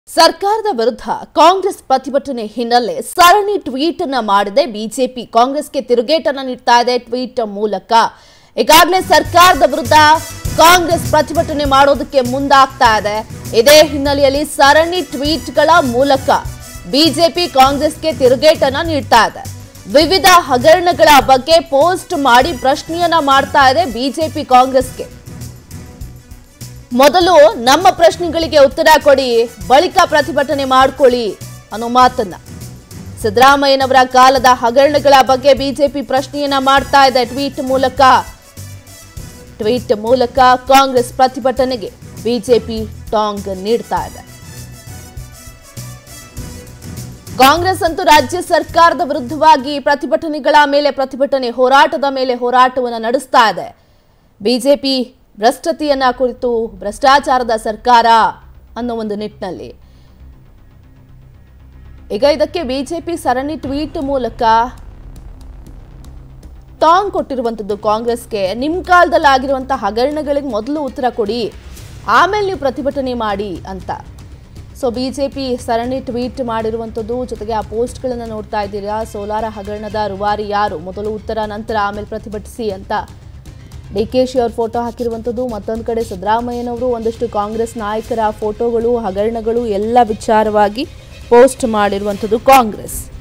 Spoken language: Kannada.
ಸರ್ಕಾರದ ವಿರುದ್ಧ ಕಾಂಗ್ರೆಸ್ ಪ್ರತಿಭಟನೆ ಹಿನ್ನೆಲೆ ಸರಣಿ ಟ್ವೀಟ್ ಅನ್ನ ಮಾಡಿದೆ ಬಿಜೆಪಿ ಕಾಂಗ್ರೆಸ್ಗೆ ತಿರುಗೇಟನ್ನ ನೀಡ್ತಾ ಇದೆ ಟ್ವೀಟ್ ಮೂಲಕ ಈಗಾಗಲೇ ಸರ್ಕಾರದ ವಿರುದ್ಧ ಕಾಂಗ್ರೆಸ್ ಪ್ರತಿಭಟನೆ ಮಾಡೋದಕ್ಕೆ ಮುಂದಾಗ್ತಾ ಇದೆ ಇದೇ ಹಿನ್ನೆಲೆಯಲ್ಲಿ ಸರಣಿ ಟ್ವೀಟ್ಗಳ ಮೂಲಕ ಬಿಜೆಪಿ ಕಾಂಗ್ರೆಸ್ಗೆ ತಿರುಗೇಟನ್ನ ನೀಡ್ತಾ ಇದೆ ವಿವಿಧ ಹಗರಣಗಳ ಬಗ್ಗೆ ಪೋಸ್ಟ್ ಮಾಡಿ ಪ್ರಶ್ನೆಯನ್ನ ಮಾಡ್ತಾ ಇದೆ ಬಿಜೆಪಿ ಕಾಂಗ್ರೆಸ್ಗೆ ಮೊದಲು ನಮ್ಮ ಪ್ರಶ್ನೆಗಳಿಗೆ ಉತ್ತರ ಕೊಡಿ ಬಳಿಕ ಪ್ರತಿಭಟನೆ ಮಾಡ್ಕೊಳ್ಳಿ ಅನ್ನೋ ಮಾತನ್ನ ಸಿದ್ದರಾಮಯ್ಯನವರ ಕಾಲದ ಹಗರಣಗಳ ಬಗ್ಗೆ ಬಿಜೆಪಿ ಪ್ರಶ್ನೆಯನ್ನ ಮಾಡ್ತಾ ಇದೆ ಟ್ವೀಟ್ ಮೂಲಕ ಟ್ವೀಟ್ ಮೂಲಕ ಕಾಂಗ್ರೆಸ್ ಪ್ರತಿಭಟನೆಗೆ ಬಿಜೆಪಿ ಟಾಂಗ್ ನೀಡ್ತಾ ಇದೆ ಕಾಂಗ್ರೆಸ್ ಅಂತೂ ರಾಜ್ಯ ಸರ್ಕಾರದ ವಿರುದ್ಧವಾಗಿ ಪ್ರತಿಭಟನೆಗಳ ಮೇಲೆ ಪ್ರತಿಭಟನೆ ಹೋರಾಟದ ಮೇಲೆ ಹೋರಾಟವನ್ನು ನಡೆಸ್ತಾ ಇದೆ ಬಿಜೆಪಿ ಭ್ರಷ್ಟತೆಯನ್ನ ಕುರಿತು ಭ್ರಷ್ಟಾಚಾರದ ಸರ್ಕಾರ ಅನ್ನೋ ಒಂದು ನಿಟ್ಟಿನಲ್ಲಿ ಈಗ ಇದಕ್ಕೆ ಬಿಜೆಪಿ ಸರಣಿ ಟ್ವೀಟ್ ಮೂಲಕ ಟಾಂಗ್ ಕೊಟ್ಟಿರುವಂಥದ್ದು ಕಾಂಗ್ರೆಸ್ಗೆ ನಿಮ್ಮ ಕಾಲದಲ್ಲಿ ಆಗಿರುವಂಥ ಹಗರಣಗಳಿಗೆ ಮೊದಲು ಉತ್ತರ ಕೊಡಿ ಆಮೇಲೆ ನೀವು ಪ್ರತಿಭಟನೆ ಮಾಡಿ ಅಂತ ಸೊ ಬಿ ಜೆ ಪಿ ಸರಣಿ ಟ್ವೀಟ್ ಮಾಡಿರುವಂಥದ್ದು ಜೊತೆಗೆ ಆ ಪೋಸ್ಟ್ಗಳನ್ನು ನೋಡ್ತಾ ಇದ್ದೀರಾ ಸೋಲಾರ ಹಗರಣದ ರೂವಾರಿ ಯಾರು ಮೊದಲು ಉತ್ತರ ನಂತರ ಆಮೇಲೆ ಪ್ರತಿಭಟಿಸಿ ಅಂತ ಡಿ ಕೆ ಶಿ ಅವ್ರ ಫೋಟೋ ಹಾಕಿರುವಂಥದ್ದು ಮತ್ತೊಂದು ಕಡೆ ಸಿದ್ದರಾಮಯ್ಯನವರು ಒಂದಷ್ಟು ಕಾಂಗ್ರೆಸ್ ನಾಯಕರ ಫೋಟೋಗಳು ಹಗರಣಗಳು ಎಲ್ಲ ವಿಚಾರವಾಗಿ ಪೋಸ್ಟ್ ಮಾಡಿರುವಂಥದ್ದು ಕಾಂಗ್ರೆಸ್